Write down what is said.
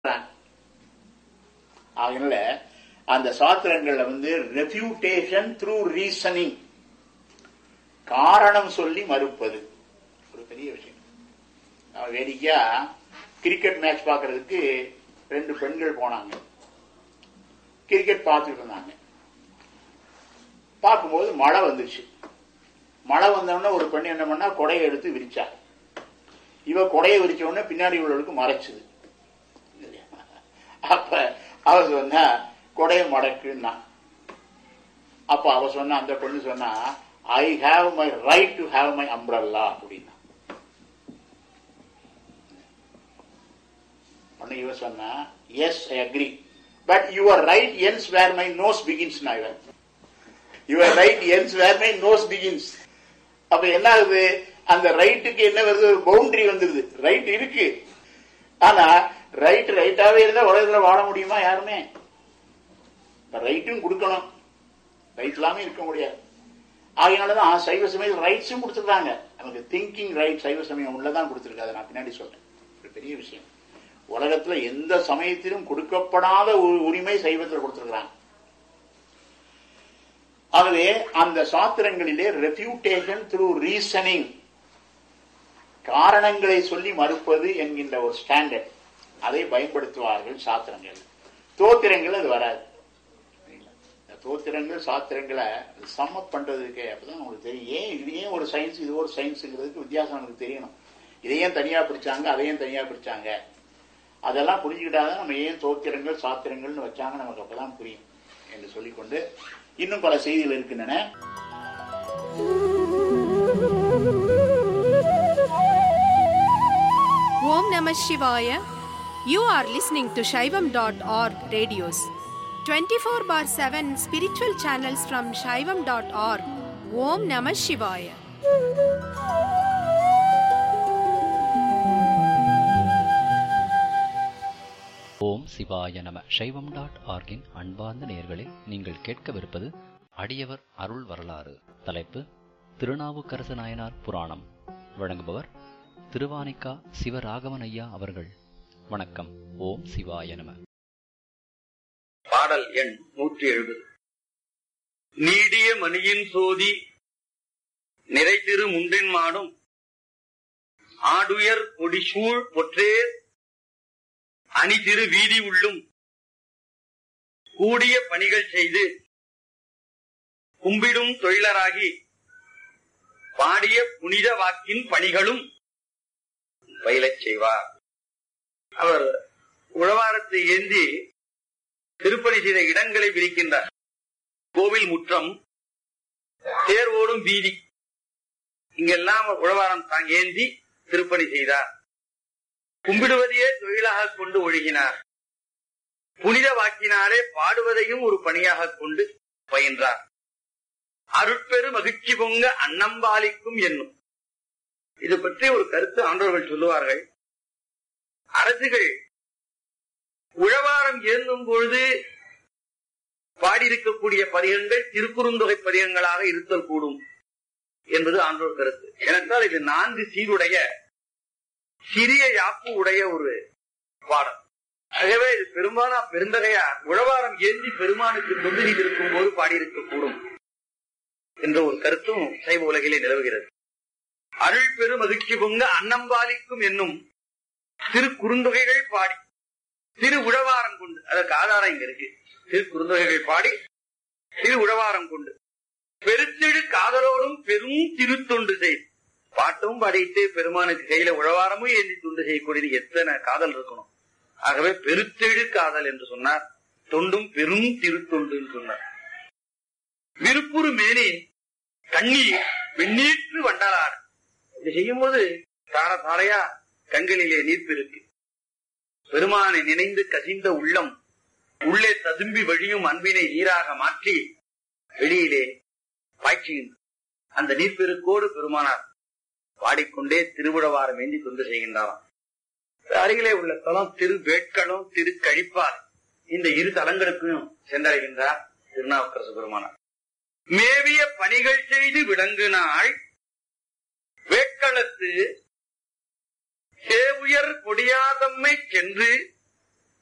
அதனால அந்த சாத்திரங்கள்ல வந்து ரெஃப்யூட்டேஷன் த்ரூ ரீசனிங் காரணம் சொல்லி மறுப்பது ஒரு பெரிய விஷயம் அவன் வேடிக்கையா கிரிக்கெட் மேட்ச் பார்க்கறதுக்கு ரெண்டு பெண்கள் போனாங்க கிரிக்கெட் பார்த்துட்டு இருந்தாங்க பார்க்கும்போது மழை வந்துச்சு மழை வந்தோடனே ஒரு பெண் என்ன பண்ணா கொடையை எடுத்து விரிச்சா இவ கொடையை விரிச்ச உடனே பின்னாடி உள்ளவளுக்கு மறைச்சுது அப்ப அவ சொன்னா கொடையை மடக்குன்னா அப்ப அவ சொன்ன அந்த பொண்ணு சொன்னா I have my right to have my umbrella அப்படின்னா உடனே இவ சொன்னா yes I agree but your right ends where my nose begins நான் your right ends where my nose begins அப்ப என்ன ஆகுது அந்த ரைட்டுக்கு என்ன வருது ஒரு பவுண்டரி வந்துருது ரைட் இருக்கு ஆனா ரைட் ரைட்டாவே இருந்தா உலகத்துல வாழ முடியுமா யாருமே ரைட்டும் கொடுக்கணும் ரைட் இல்லாம இருக்க முடியாது ஆகையினாலதான் சைவ சமயம் ரைட்ஸும் கொடுத்துருக்காங்க நமக்கு திங்கிங் ரைட் சைவ சமயம் உள்ளதான் கொடுத்துருக்கு அதை நான் பின்னாடி சொல்றேன் ஒரு பெரிய விஷயம் உலகத்துல எந்த சமயத்திலும் கொடுக்கப்படாத ஒரு உரிமை சைவத்தில் கொடுத்திருக்கிறாங்க ஆகவே அந்த சாத்திரங்களிலே ரெஃப்யூட்டேஷன் த்ரூ ரீசனிங் காரணங்களை சொல்லி மறுப்பது என்கின்ற ஒரு ஸ்டாண்டர்ட் அதை பயன்படுத்துவார்கள் சாத்திரங்கள் தோத்திரங்கள் அது வராது தோத்திரங்கள் சாத்திரங்களை சம்மப் பண்றதுக்கு அப்பதான் உங்களுக்கு தெரியும் ஏன் இது ஏன் ஒரு சயின்ஸ் இது ஒரு சயின்ஸுங்கிறதுக்கு வித்தியாசம் நமக்கு தெரியணும் இதையும் தனியா பிரிச்சாங்க அதையும் தனியா பிரிச்சாங்க அதெல்லாம் புரிஞ்சுக்கிட்டாதான் நம்ம ஏன் தோத்திரங்கள் சாத்திரங்கள்னு வச்சாங்க நமக்கு அப்பதான் புரியும் என்று சொல்லிக்கொண்டு இன்னும் பல செய்திகள் இருக்கின்றன Om Namah Shivaya. You are listening to Shaivam.org radios. 24 bar 7 spiritual channels from Shaivam.org. Om Namah Shivaya. ஓம் சிவாய நம சைவம் டாட் ஆர்கின் அன்பார்ந்த நேயர்களே நீங்கள் கேட்கவிருப்பது அடியவர் அருள் வரலாறு தலைப்பு திருநாவுக்கரசு நாயனார் புராணம் வழங்குபவர் திருவானிக்கா சிவராகவன் ஐயா அவர்கள் வணக்கம் ஓம் சிவாய நம பாடல் எண் நூற்றி எழுபது நீடிய மணியின் சோதி நிறைதிரு முன்றின் மாடும் ஆடுயர் கொடிசூழ் பொற்றேர் அணி திரு வீதி உள்ளும் கூடிய பணிகள் செய்து கும்பிடும் தொழிலராகி பாடிய புனித வாக்கின் பணிகளும் பயிலச் செய்வார் அவர் உழவாரத்தை ஏந்தி திருப்பணி செய்த இடங்களை விரிக்கின்றார் கோவில் முற்றம் தேர் ஓடும் வீதி இங்கெல்லாம் உழவாரம் தாங்க ஏந்தி திருப்பணி செய்தார் கும்பிடுவதையே தொழிலாக கொண்டு ஒழுகினார் புனித வாக்கினாலே பாடுவதையும் ஒரு பணியாக கொண்டு பயின்றார் அருட்பெரு மகிழ்ச்சி பொங்க அன்னம்பாலிக்கும் என்னும் இது பற்றி ஒரு கருத்து ஆண்டவர்கள் சொல்லுவார்கள் அரசுகள் உழவாரம் ஏந்தும் பொழுது பாடியிருக்கக்கூடிய பதிகங்கள் திருக்குறுந்தொகை பதிகங்களாக இருத்தல் கூடும் என்பது ஆண்டோர் கருத்து ஏனென்றால் இது நான்கு சீருடைய சிறிய யாப்பு உடைய ஒரு பாடம் ஆகவே இது பெரும்பாலா பெருந்தகையார் உழவாரம் ஏந்தி பெருமானுக்கு தொண்டு இருக்கும் போது பாடியிருக்க கூடும் என்ற ஒரு கருத்தும் சைவ உலகிலே நிலவுகிறது அருள் பெரு மகிழ்ச்சி பொங்க அன்னம்பாலிக்கும் என்னும் திரு குறுந்தொகைகள் பாடி திரு உழவாரம் கொண்டு அதற்கு ஆதாரம் இங்க இருக்கு திரு குறுந்தொகைகள் பாடி திரு உழவாரம் கொண்டு பெருத்தெழு காதலோடும் பெரும் திருத்தொண்டு செய் பாட்டும் பாடிட்டு பெருமானுக்கு கையில உழவாரமும் ஏந்தி தொண்டு செய்யக்கூடியது எத்தனை காதல் இருக்கணும் ஆகவே பெருத்தெழு காதல் என்று சொன்னார் தொண்டும் பெரும் திருத்தொண்டு சொன்னார் விருப்புறு மேனி கண்ணீர் வெந்நீற்று வண்டலாடு இது செய்யும் போது தார தாரையா கண்களிலே நீர்ப்பிருக்கு பெருமானை நினைந்து கசிந்த உள்ளம் உள்ளே ததும்பி வழியும் அன்பினை நீராக மாற்றி வெளியிலே பாய்ச்சுகின்ற அந்த நீர்ப்பெருக்கோடு பெருமானார் பாடிக்கொண்டே திருவிழவாரம் ஏந்தி தொண்டு செய்கின்றாராம் அருகிலே உள்ள தலம் திரு வேட்களும் திரு கழிப்பால் இந்த இரு தலங்களுக்கும் சென்றடைகின்றார் திருநாவுக்கரசு பெருமானார் மேவிய பணிகள் செய்து விளங்குனாள் வேட்களத்து சேவுயர் கொடியாதம்மை சென்று